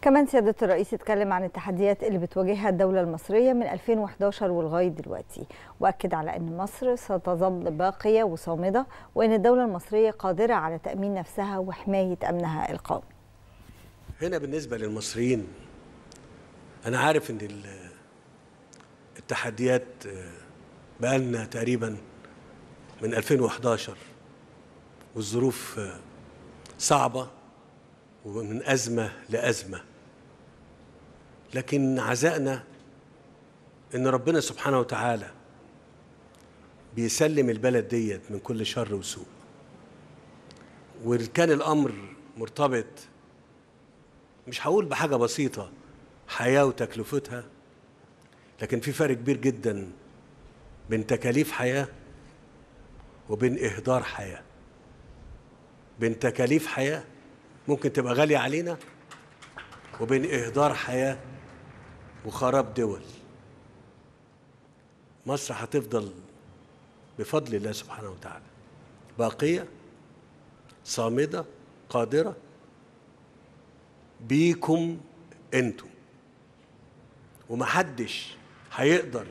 كمان سيادة الرئيس اتكلم عن التحديات اللي بتواجهها الدولة المصرية من 2011 ولغاية دلوقتي وأكد على أن مصر ستظل باقية وصامدة وأن الدولة المصرية قادرة على تأمين نفسها وحماية أمنها القومي هنا بالنسبة للمصريين أنا عارف أن ال- التحديات آه، بقالنا تقريبا من 2011 والظروف آه، صعبة ومن أزمة لأزمة لكن عزائنا إن ربنا سبحانه وتعالى بيسلم البلد ديت من كل شر وسوء وكان الأمر مرتبط مش هقول بحاجة بسيطة حياة وتكلفتها لكن في فرق كبير جدا بين تكاليف حياة وبين إهدار حياة بين تكاليف حياة ممكن تبقى غالية علينا وبين إهدار حياة وخراب دول مصر هتفضل بفضل الله سبحانه وتعالى باقية صامدة قادرة بيكم انتم ومحدش هيقدر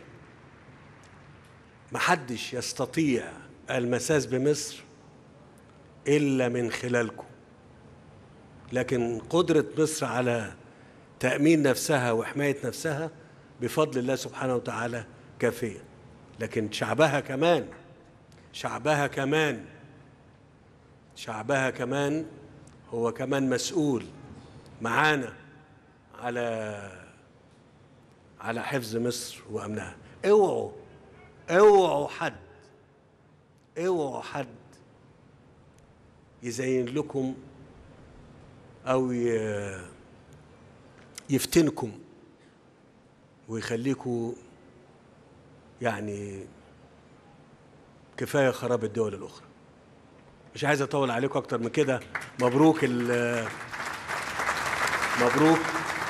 محدش يستطيع المساس بمصر الا من خلالكم لكن قدره مصر على تامين نفسها وحمايه نفسها بفضل الله سبحانه وتعالى كافيه لكن شعبها كمان شعبها كمان شعبها كمان هو كمان مسؤول معانا على على حفظ مصر وامنها اوعوا اوعوا حد اوعوا حد يزين لكم او ي- يفتنكم ويخليكم يعني كفايه خراب الدول الاخرى مش عايز اطول عليكم اكتر من كده مبروك ال- مبروك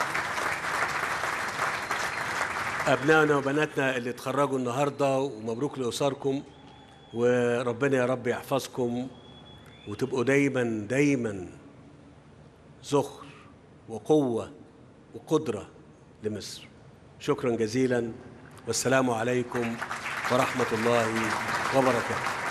أبنائنا وبناتنا اللي اتخرجوا النهاردة ومبروك لأسركم وربنا يا رب يحفظكم وتبقوا دايما دايما ذخر وقوة وقدرة لمصر شكرا جزيلا والسلام عليكم ورحمة الله وبركاته